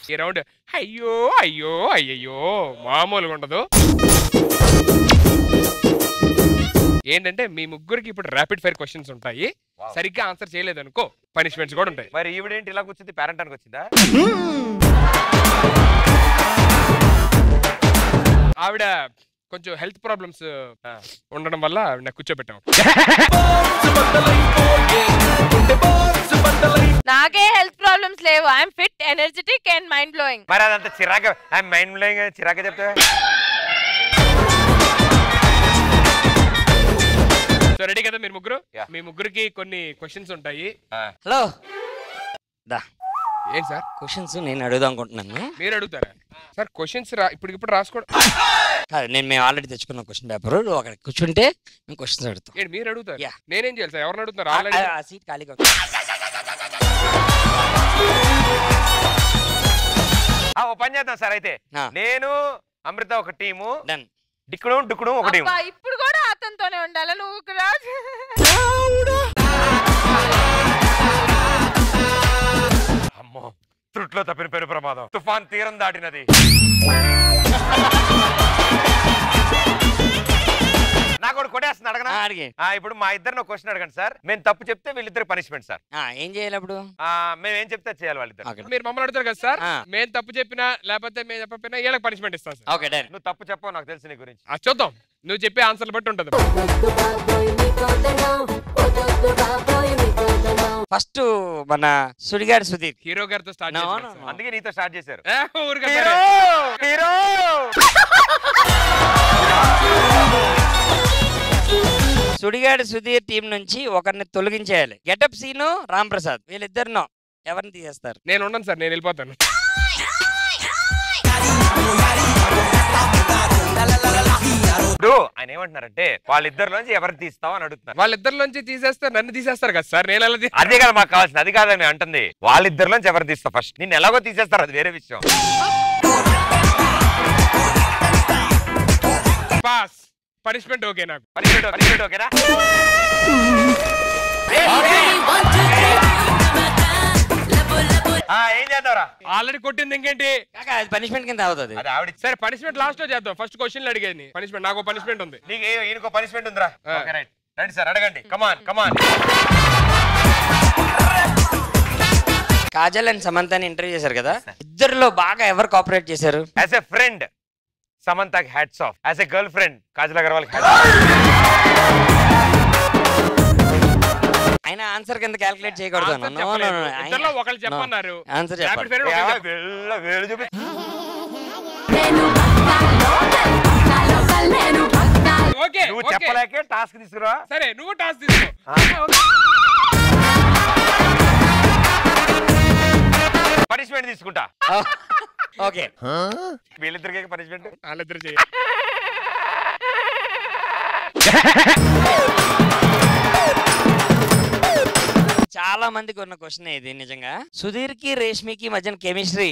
ఈ రౌండ్ అయ్యో అయ్యో అయ్యయ్యో మామూలుగా ఉండదు ఏంటంటే మీ ముగ్గురికి ఇప్పుడు ర్యాపిడ్ ఫైర్ క్వశ్చన్స్ ఉంటాయి సరిగ్గా ఆన్సర్ చేయలేదనుకో పనిష్మెంట్స్ కూడా ఉంటాయి మరి ఈవిడేంటి ఇలా కూర్చుంది పేరెంటానికి వచ్చిందా ఆవిడ కొంచెం హెల్త్ ప్రాబ్లమ్స్ ఉండడం వల్ల ఆవిడ నాకు కూర్చోబెట్టాం నాకే హెల్త్ ప్రాబ్లమ్స్ లేవు I'm fit energetic and mind blowing మరి అదంతా చిరాక మైండ్ బ్లోయింగ్ చిరాక చెప్తా సో రెడీ కదా మీరు ముగ్గురు Yeah. మీ ముగ్గురికి కొన్ని క్వశ్చన్స్ ఉంటాయి హలో దా ఏంటి సార్ క్వశ్చన్స్ నేను అడుగుదాం అనుకుంటున్నాను మీరు అడుగుతారా సార్ క్వశ్చన్స్ రా ఇప్పుడు ఇప్పుడు రాసుకోవడం కాదు నేను మేము ఆల్రెడీ తెచ్చుకున్న క్వశ్చన్ పేపర్ నువ్వు అక్కడ కూర్చుంటే మేము క్వశ్చన్స్ అడుగుతాం ఏంటి మీరు అడుగుతారు Yeah. నేనేం చేయాలి సార్ ఎవరిని అడుగుతారు ఆ- ఆల్రెడీ ఆ- ఆ సీట్ ఖాళీగా ఉంది. ఆ, ఓ పని చేద్దాం సార్ అయితే ఆ. నేను అమృత ఒక టీము Done. డిక్కుడు డుక్కుడు ఒక టీము అబ్బా ఇప్పుడు కూడా అతనితోనే ఉండాలా నువ్వు కూడా అమ్మో త్రుట్లో తప్పిన పెను ప్రమాదం తుఫాన్ తీరం దాటినది నాకు ఒకటి కొట్టేస్తుంది అడగనా ఆ, అడిగే ఆ, ఇప్పుడు మా ఇద్దరిని ఒక క్వశ్చన్ అడగండి సార్ మేము తప్పు చెప్తే వీళ్ళిద్దరు పనిష్మెంట్ సార్ ఆ, ఏం చేయాలి అప్పుడు ఆ, మేము ఏం చెప్తే అది చేయాలి వాళ్ళిద్దరు ఓకే మీరు మమ్మల్ని అడుగుతారు కదా సార్ ఆ. మేము తప్పు చెప్పినా లేకపోతే మేము చెప్పకపోయినా వీళ్ళకి పనిష్మెంట్ ఇస్తాం సార్ ఓకే డన్ నువ్వు తప్పు చెప్పవు నాకు తెలుసు నీ గురించి అది చూద్దాం నువ్వు చెప్పే ఆన్సర్లు బట్టి ఉంటుంది ఫస్ట్ మన సుడిగాడు సుధీర్ హీరో గారితో స్టార్ట్ No, చేద్దాం no, సార్. no. అందుకే నీతో స్టార్ట్ చేశారు ఏ, ఊరికే హీరో సరే. హీరో సుడిగాడు సుధీర్ టీం నుంచి ఒకరిని తొలగించేయాలి గెటప్ సీను రామ్ ప్రసాద్ వీళ్ళిద్దరినో ఎవరిని తీసేస్తారు నేను ఉండను సార్ నేను వెళ్ళిపోతాను ఇప్పుడు ఆయన ఏమంటున్నారంటే వాళ్ళిద్దరిలోంచి ఎవరిని తీస్తావు అని అడుగుతున్నారు వాళ్ళిద్దరిలోంచి తీసేస్తే నన్ను తీసేస్తారు కదా సార్ నేను ఎలా తీ- అదే కదా మాకు కావాల్సింది అది కాదని అంటుంది వాళ్ళిద్దరిలోంచి ఎవరిని తీస్తావు ఫస్ట్ నిన్ను ఎలాగో తీసేస్తారు అది వేరే విషయం పాస్ పనిష్మెంట్ ఓకే నాకు పనిష్మెంట్ పనిష్మెంట్ ఓకేనా ఆ, ఏం చేద్దాంరా ఆల్రెడీ కొట్టింది ఇంకేంటి కాక అది పనిష్మెంట్ కింద అవుతుంది అది ఆవిడ సరే పనిష్మెంట్ లాస్ట్ లో చేద్దాం ఫస్ట్ క్వశ్చన్లు అడిగేది పనిష్మెంట్ నాకు పనిష్మెంట్ ఉంది నీకు ఏ- ఈయనకో పనిష్మెంట్ ఉందిరా ఆ. ఓకే రైట్ రండి సార్ అడగండి కమాన్ కమాన్ కాజల్ అండ్ సమంతాని ఇంటర్వ్యూ చేశారు కదా ఇద్దరిలో బాగా ఎవరు కోఆపరేట్ చేశారు యాజ్ ఎ ఫ్రెండ్ సమంతకి hats off as a girl friend Kajal Agarwal అయినా ఆన్సర్ కింద క్యాలిక్యులేట్ చేయకూడదు Answer చెప్పలేదు. ఇద్దరిలో ఒకళ్ళు చెప్పమన్నారు ఆన్సర్ Rapid చెప్పాలి fire ఒకళ్ళు చెప్ప- వేలు చూపి ఓకే నువ్వు ఓకే. చెప్పలేకే టాస్క్ తీసుకురా సరే నువ్వు టాస్ తీసుకో పనిష్మెంట్ తీసుకుంటా ఓకే వీళ్ళిద్దరికి పనిష్మెంట్ వాళ్ళిద్దరు చేయ చాలా మందికి ఉన్న క్వశ్చన్ ఇది నిజంగా సుధీర్ కి రేష్మికి మధ్యన కెమిస్ట్రీ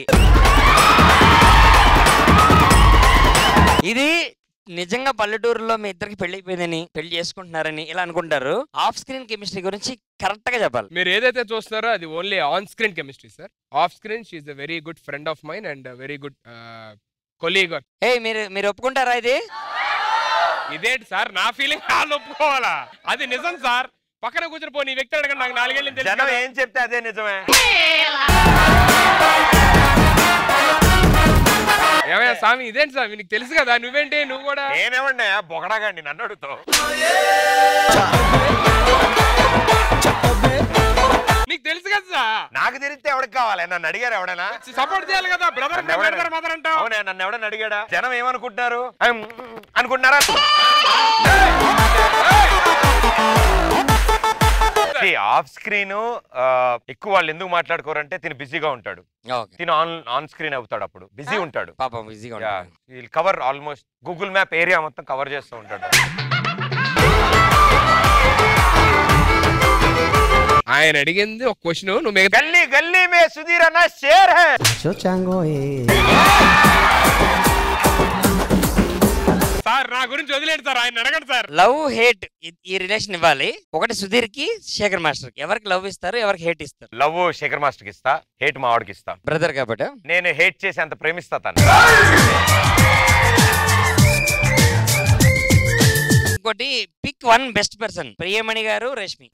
ఇది నిజంగా పల్లెటూరులో మీ ఇద్దరికి పెళ్లి అయిపోయిందని పెళ్లి చేసుకుంటున్నారని ఇలా అనుకుంటారు ఆఫ్ స్క్రీన్ కెమిస్ట్రీ గురించి కరెక్ట్ గా చెప్పాలి మీరు ఏదైతే చూస్తారో అది only on screen chemistry sir off screen she a very good friend of mine and very good colleague ఏ మీరు మీరు ఒప్పుకుంటారా ఇది ఇదేంటి సార్ నా ఫీలింగ్ వాళ్ళు ఒప్పుకోవాలా అది నిజం సార్ పక్కన కూర్చొని పోనీ ఈ వ్యక్తి అడగండి నాకు నాలుగేళ్ళు తెలుసు జనం కదా. ఏం చెప్తే అదే నిజమే ఏమయ్యా స్వామి ఇదేంటి స్వామి నీకు తెలుసు కదా నువ్వేంటి నువ్వు కూడా నేనేమన్నా బొగడాగండి నన్ను అడుగుతావు నీకు తెలుసు కదా సార్ నాకు తెలిస్తే ఎవరికి కావాలి నన్ను అడిగారు ఎవడైనా సపోర్ట్ చేయాలి కదా బ్రదర్ నన్ను ఎవడైనా- బ్రదర్ మదర్ అంటావు అవునే నన్ను ఎవడన్నా అడిగాడా జనం ఏమనుకుంటున్నారు అం, అనుకుంటున్నారా ఆఫ్ స్క్రీన్ ఎక్కువ వాళ్ళు ఎందుకు మాట్లాడుకోరంటే తిని బిజీగా ఉంటాడు ఓకే తిని ఆన్ ఆన్ స్క్రీన్ అవుతాడు అప్పుడు బిజీ ఉంటాడు పాపం బిజీగా ఉంటారు వీళ్ళు cover almost Google map area మొత్తం కవర్ చేస్తూ ఉంటాడు ఆయన అడిగింది ఒక క్వశ్చన్ నువ్వు మిగతా గల్లీ గల్లీ మే సుధీర్ అన్న షేర్ హై సార్ నా గురించి వదిలేండి సార్ ఆయన అడగండి సార్ లవ్ హేట్ ఈ రిలేషన్ ఇవ్వాలి ఒకటి సుధీర్ కి శేఖర్ మాస్టర్ కి ఎవరికి లవ్ ఇస్తారు ఎవరికి హేట్ ఇస్తారు లవ్ శేఖర్ మాస్టర్కి ఇస్తా హేట్ మా వాడికి ఇస్తా బ్రదర్ కాబట్టి నేను హేట్ చేసి అంత ప్రేమిస్తా తను ఇంకోటి pick one best person Priyamani గారు రష్మి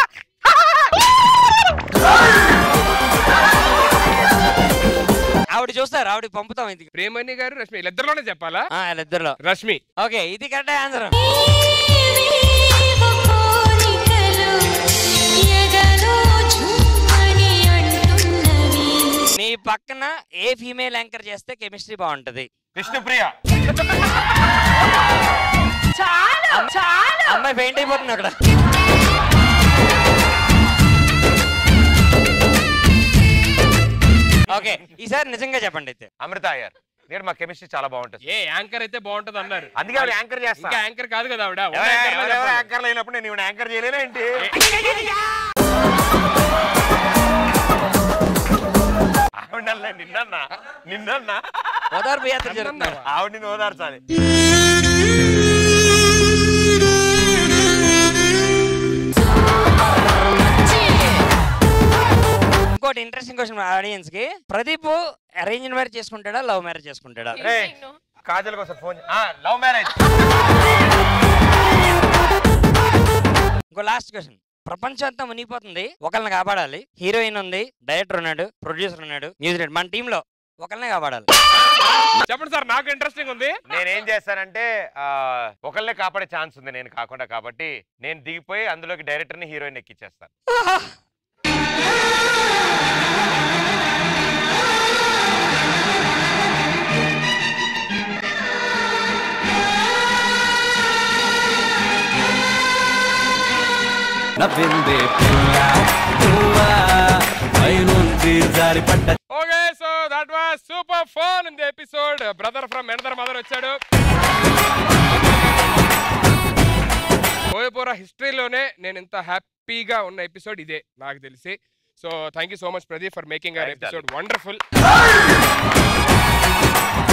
ఆవిడ చూస్తారు ఆవిడ పంపుతాం ఇది ప్రేమణి గారు రష్మి వీళ్ళిద్దరిలోనే చెప్పాలా ఆ, వాళ్ళిద్దరిలో రష్మి ఓకే ఇది కరెక్ట్ ఆన్సర్ ఏవేవో కోరికలు ఎదలో ఝుమ్మని అంటున్నవి నీ పక్కన ఏ ఫీమేల్ యాంకర్ చేస్తే కెమిస్ట్రీ బాగుంటది విష్ణుప్రియ చాలా చాలా అమ్మాయి పెయింట్ అయిపోతుంది అక్కడ ఓకే ఈసారి నిజంగా చెప్పండి అయితే అమృత అయ్యార్ నేను మా కెమిస్ట్రీ చాలా బాగుంటుంది ఏ యాంకర్ అయితే బాగుంటది అన్నారు అందుకే ఆవిడ యాంకర్ చేస్తా ఇంకా యాంకర్ కాదు కదా ఆవిడ ఉన్న ఎవరు- యాంకర్లో ఎవరు- ఎవరు చెప్పాలి. యాంకర్ లేనప్పుడు నేను ఈవిడ యాంకర్ చేయలేనా ఏంటి ఆవిడ నిన్నన్నా నిన్నన్నా ఓదార్పు యాత్ర జరుగుతుంది ఆవిడ నిన్ను ఓదార్చాలి ఇంకోటి ఇంట్రెస్టింగ్ క్వశ్చన్ ఆడియన్స్ కి ప్రదీప్ అరేంజ్ మ్యారేజ్ చేసుకుంటాడా లవ్ మ్యారేజ్ చేసుకుంటాడా రే కాజల్ కోసం ఫోన్ లవ్ మ్యారేజ్ ఇంకో లాస్ట్ క్వశ్చన్ ప్రపంచం అంతా మునిగిపోతుంది ఒకళ్ళని కాపాడాలి హీరోయిన్ ఉంది డైరెక్టర్ ఉన్నాడు ప్రొడ్యూసర్ ఉన్నాడు న్యూజిలాండ్ మన టీమ్ లో ఒకళ్ళనే కాపాడాలి చెప్పండి సార్ నాకు ఇంట్రెస్టింగ్ ఉంది నేనేం చేస్తానంటే ఆ, ఒకళ్ళనే కాపాడే ఛాన్స్ ఉంది నేను కాకుండా కాబట్టి నేను దిగిపోయి అందులోకి డైరెక్టర్ని హీరోయిన్ ఎక్కిచ్చేస్తాను నవ్విందే పిల్ల నువ్వా పైనుంచి జారిపడ్డ okay so that was super fun in the episode brother from another mother వచ్చాడు కోయపోరా హిస్టరీలోనే నేను ఇంత హ్యాపీగా ఉన్న ఎపిసోడ్ ఇదే నాకు తెలిసి so thank you so much Pradeep for making our Thanks, episode wonderful